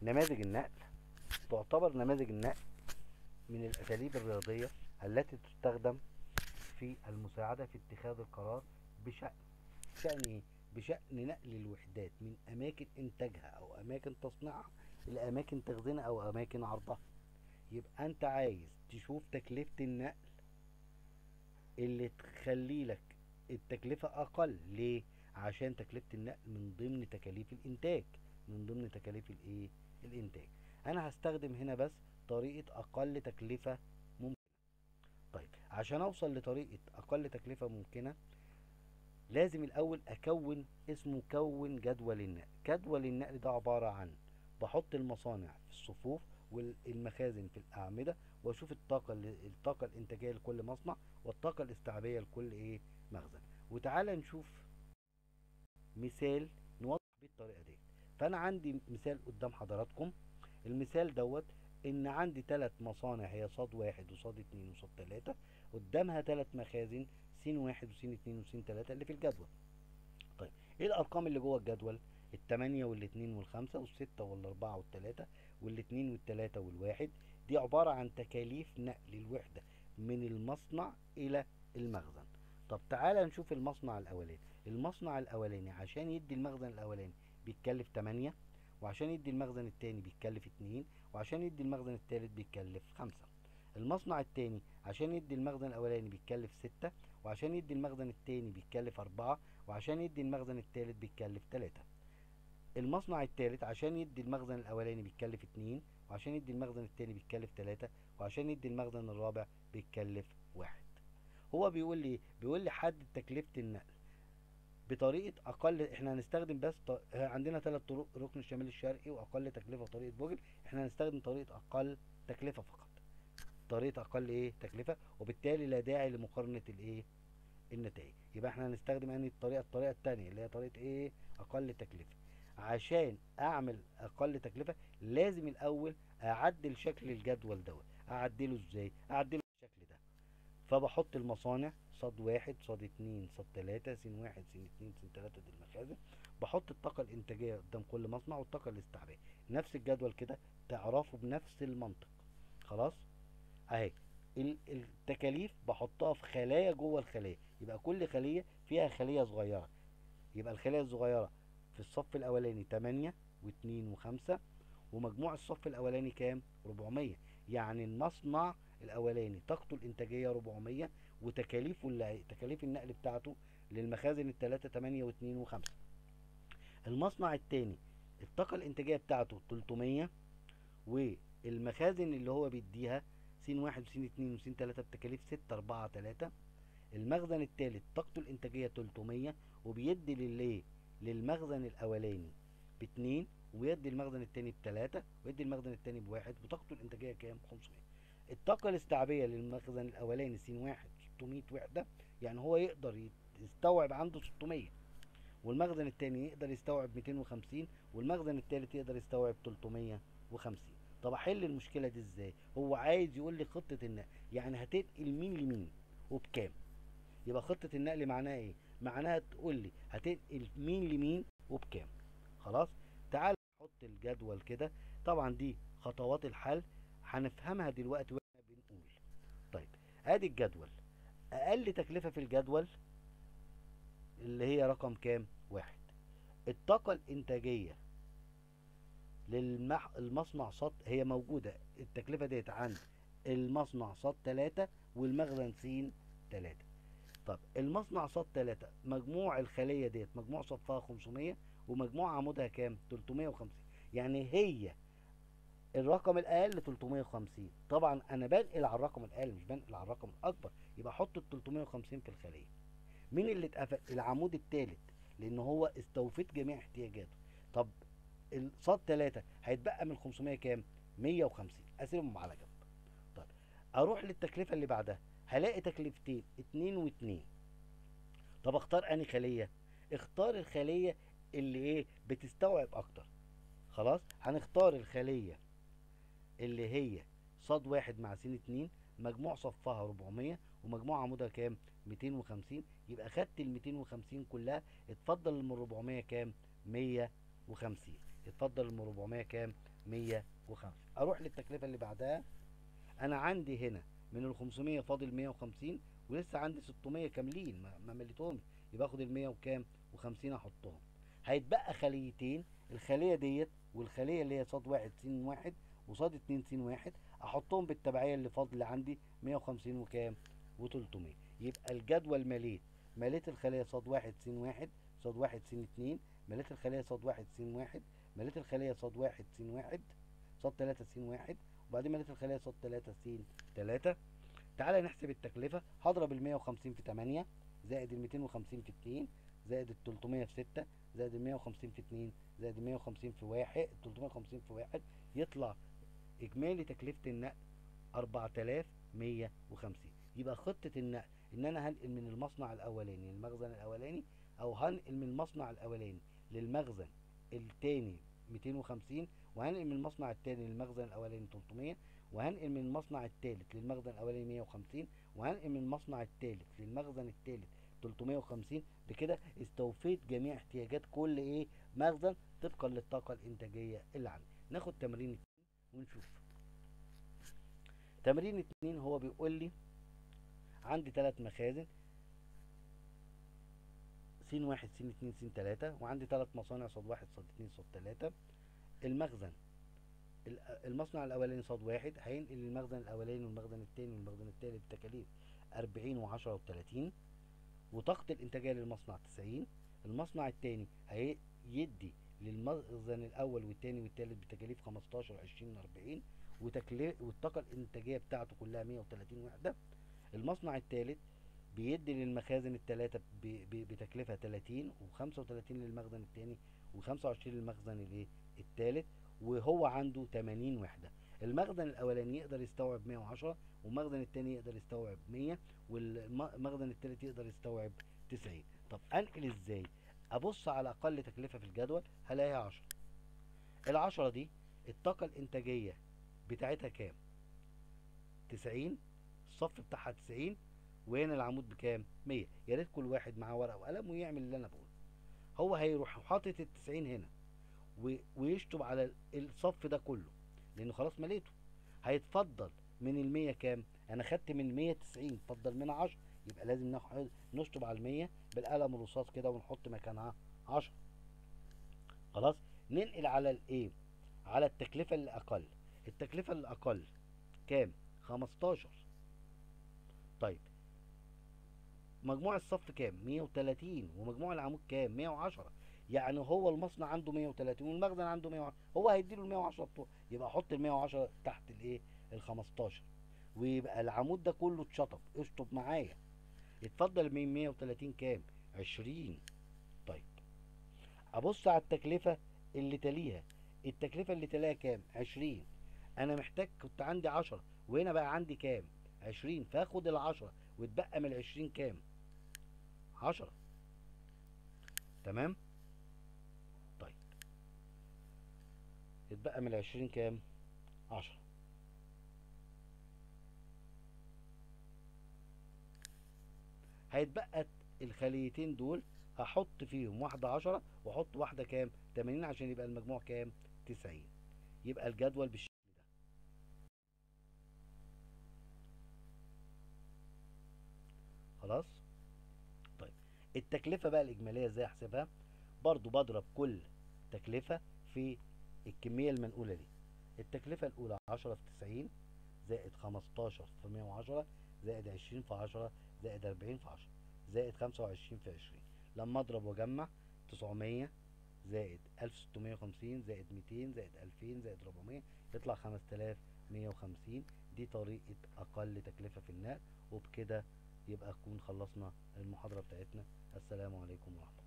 نماذج النقل تعتبر نماذج النقل من الأساليب الرياضية التي تستخدم في المساعدة في اتخاذ القرار بشأن شأن ايه؟ بشأن نقل الوحدات من أماكن إنتاجها أو أماكن تصنيعها إلى أماكن تخزينها أو أماكن عرضها يبقى أنت عايز تشوف تكلفة النقل اللي تخلي لك التكلفة أقل ليه؟ عشان تكلفة النقل من ضمن تكاليف الإنتاج من ضمن تكاليف الإيه؟ الإنتاج أنا هستخدم هنا بس طريقة أقل تكلفة ممكنة طيب عشان أوصل لطريقة أقل تكلفة ممكنة لازم الأول أكون اسمه كون جدول النقل جدول النقل ده عبارة عن بحط المصانع في الصفوف والمخازن في الأعمدة وأشوف الطاقة اللي- الطاقة الإنتاجية لكل مصنع والطاقة الاستيعابية لكل إيه مخزن وتعالى نشوف مثال نوضح بيه الطريقة دي فأنا عندي مثال قدام حضراتكم المثال دوت إن عندي ثلاث مصانع هي صاد واحد وصاد اتنين وصاد تلاتة قدامها ثلاث مخازن سين واحد وسين اتنين وسين تلاتة اللي في الجدول طيب ايه الارقام اللي جوه الجدول التمانية والاتنين والخمسة والستة والاربعة والتلاتة والاتنين والتلاتة والواحد دي عبارة عن تكاليف نقل الوحدة من المصنع الى المخزن طب تعالى نشوف المصنع الاولاني المصنع الاولاني عشان يدي المخزن الاولاني بيتكلف تمانية وعشان يدي المخزن التاني بيتكلف اتنين وعشان يدي المخزن التالت بيتكلف خمسة المصنع التاني عشان يدي المخزن الاولاني بيتكلف ستة وعشان يدي المخزن التاني بيتكلف أربعة وعشان يدي المخزن التالت بيتكلف تلاتة المصنع التالت عشان يدي المخزن الأولاني بيتكلف اتنين وعشان يدي المخزن التاني بيتكلف تلاتة وعشان يدي المخزن الرابع بيتكلف واحد هو بيقول لي بيقول لي حدد تكلفة النقل بطريقة أقل احنا هنستخدم بس ط... عندنا ثلاث طرق ركن الشمال الشرقي وأقل تكلفة وطريقة بوجل احنا هنستخدم طريقة أقل تكلفة فقط طريقة أقل إيه تكلفة وبالتالي لا داعي لمقارنة الإيه النتائج يبقى احنا هنستخدم يعني الطريقة الطريقة التانية اللي هي طريقة ايه اقل تكلفة عشان اعمل اقل تكلفة لازم الاول اعدل شكل الجدول دوت اعدله ازاي اعدله بالشكل ده فبحط المصانع صاد واحد صاد اتنين صاد تلاتة سين واحد سين اتنين سين تلاتة دي المخازن بحط الطاقة الانتاجية قدام كل مصنع والطاقة الاستيعابية نفس الجدول كده تعرفوا بنفس المنطق خلاص اهي ال- التكاليف بحطها في خلايا جوه الخلية يبقى كل خلية فيها خلية صغيرة يبقى الخلية الصغيرة في الصف الأولاني 8 و2 و5 ومجموع الصف الأولاني كام؟ 400 يعني المصنع الأولاني طاقته الإنتاجية 400 وتكاليفه اللي تكاليف النقل بتاعته للمخازن الثلاثة 8 و2 و5 المصنع التاني الطاقة الإنتاجية بتاعته 300 والمخازن اللي هو بيديها سين واحد وسين اتنين وسين تلاتة بتكاليف ستة أربعة تلاتة المخزن التالت طاقته الإنتاجية 300 وبيدي للإيه؟ للمخزن الأولاني باتنين ويدي المخزن التاني بتلاتة ويدي المخزن التاني بواحد وطاقته الإنتاجية كام؟ 500 الطاقة الاستيعابية للمخزن الأولاني سين واحد 600 وحدة يعني هو يقدر يت- يستوعب عنده 600 والمخزن التاني يقدر يستوعب 250 والمخزن التالت يقدر يستوعب 350 طب احل المشكله دي ازاي هو عايز يقول لي خطه النقل يعني هتنقل مين لمين وبكام يبقى خطه النقل معناها ايه معناها تقول لي هتنقل مين لمين وبكام خلاص تعال نحط الجدول كده طبعا دي خطوات الحل هنفهمها دلوقتي واحنا بنقول طيب ادي الجدول اقل تكلفه في الجدول اللي هي رقم كام واحد الطاقه الانتاجيه للمصنع صاد هي موجودة التكلفة ديت عند المصنع صاد تلاتة والمخزن سين تلاتة طب المصنع صاد تلاتة مجموع الخلية ديت مجموع صفها 500 ومجموع عمودها كام 350 يعني هي الرقم الاقل 350 طبعا انا بنقل على الرقم الاقل مش بنقل على الرقم الاكبر يبقى احط ال 350 في الخليه مين اللي اتقفل العمود الثالث لان هو استوفيت جميع احتياجاته طب الصاد 3 هيتبقى من 500 كام 150 اسيبهم على جنب طيب اروح للتكلفه اللي بعدها هلاقي تكلفتين اتنين واتنين طب اختار انهي خليه اختار الخليه اللي ايه بتستوعب اكتر خلاص هنختار الخليه اللي هي صاد واحد مع سين اتنين مجموع صفها 400 ومجموع عمودها كام 250 يبقى خدت ال 250 كلها اتفضل من 400 كام 150 يتفضل ال 400 كام 105 اروح للتكلفه اللي بعدها انا عندي هنا من ال 500 فاضل 150 ولسه عندي 600 كاملين ما, ما مليتهمش يبقى اخد ال 100 وكام و50 احطهم هيتبقى خليتين الخليه ديت والخليه اللي هي صاد واحد س واحد وصاد اتنين س واحد احطهم بالتبعيه اللي فاضله عندي 150 وكام و300 يبقى الجدول مليت مليت الخليه صاد واحد س واحد صاد واحد س اتنين مليت الخليه صاد واحد س واحد مليت الخليه صاد واحد س واحد صاد تلاتة س واحد وبعدين مليت الخليه صاد تلاتة س تلاتة تعالى نحسب التكلفة هضرب ال 150 في 8 زائد ال 250 في 2 زائد ال 300 في 6 زائد ال 150 في 2 زائد ال 150 في 1 350 في 1 يطلع اجمالي تكلفة النقل 4150 يبقى خطة النقل ان انا هنقل من المصنع الاولاني للمخزن الاولاني او هنقل من المصنع الاولاني للمخزن التاني 250 وهنقل من المصنع التاني للمخزن الاولاني 300 وهنقل من المصنع الثالث للمخزن الاولاني 150 وهنقل من المصنع الثالث للمخزن الثالث 350 بكده استوفيت جميع احتياجات كل ايه مخزن طبقا للطاقه الانتاجيه اللي عندي ناخد تمرين اتنين ونشوف تمرين اتنين هو بيقول لي عندي ثلاث مخازن س واحد س اتنين س تلاتة وعندي ثلاث مصانع صاد واحد صاد اتنين صاد تلاتة المخزن ال- المصنع الاولاني صاد واحد هينقل المخزن الاولاني والمخزن التاني والمخزن التالت بتكاليف أربعين وعشرة وتلاتين وطاقة الانتاجية للمصنع تسعين المصنع التاني هيدي للمخزن الاول والتاني والتالت بتكاليف خمستاشر عشرين أربعين وتكلف والطاقة الانتاجية بتاعته كلها مية وتلاتين وحدة المصنع التالت بيدي للمخازن التلاتة ب- ب- بتكلفة 30 و35 للمخزن التاني و25 للمخزن الايه التالت وهو عنده 80 وحدة المخزن الاولاني يقدر يستوعب 110 والمخزن التاني يقدر يستوعب 100 والمخزن التالت يقدر يستوعب 90 طب انقل ازاي ابص على اقل تكلفة في الجدول هلاقيها 10 العشرة دي الطاقة الانتاجية بتاعتها كام 90 الصف بتاعها 90 وهنا العمود بكام 100 يا ريت كل واحد معاه ورقه وقلم ويعمل اللي انا بقوله هو هيروح حاطط ال 90 هنا و- ويشطب على ال- الصف ده كله لانه خلاص مليته هيتفضل من ال 100 كام انا خدت من ال 100 90 فضل منها 10 يبقى لازم ناخد نشطب على ال 100 بالقلم الرصاص كده ونحط مكانها 10 خلاص ننقل على الايه على التكلفه اللي اقل التكلفه اللي اقل كام 15 طيب مجموع الصف كام 130 ومجموع العمود كام 110 يعني هو المصنع عنده 130 والمخزن عنده 110 هو هيديله ال 110 بتوع يبقى احط ال 110 تحت الايه ال 15 ويبقى العمود ده كله اتشطب اشطب معايا اتفضل من 130 كام 20 طيب ابص على التكلفه اللي تليها التكلفه اللي تليها كام 20 انا محتاج كنت عندي 10 وهنا بقى عندي كام 20 فاخد ال 10 واتبقى من ال 20 كام 10 تمام طيب اتبقى من ال 20 كام 10 هيتبقى الخليتين دول هحط فيهم واحدة عشرة واحط واحدة كام 80 عشان يبقى المجموع كام 90 يبقى الجدول بالشكل ده خلاص طيب التكلفة بقى الإجمالية ازاي احسبها برضو بضرب كل تكلفة في الكمية المنقولة دي التكلفة الأولى 10 في 90 زائد 15 في 110 زائد 20 في 10 زائد 40 في 10 زائد 25 في 20 لما اضرب واجمع 900 زائد 1650 زائد 200 زائد 2000 زائد 400 يطلع 5150 دي طريقة أقل تكلفة في النقل وبكده يبقى نكون خلصنا المحاضرة بتاعتنا السلام عليكم ورحمة الله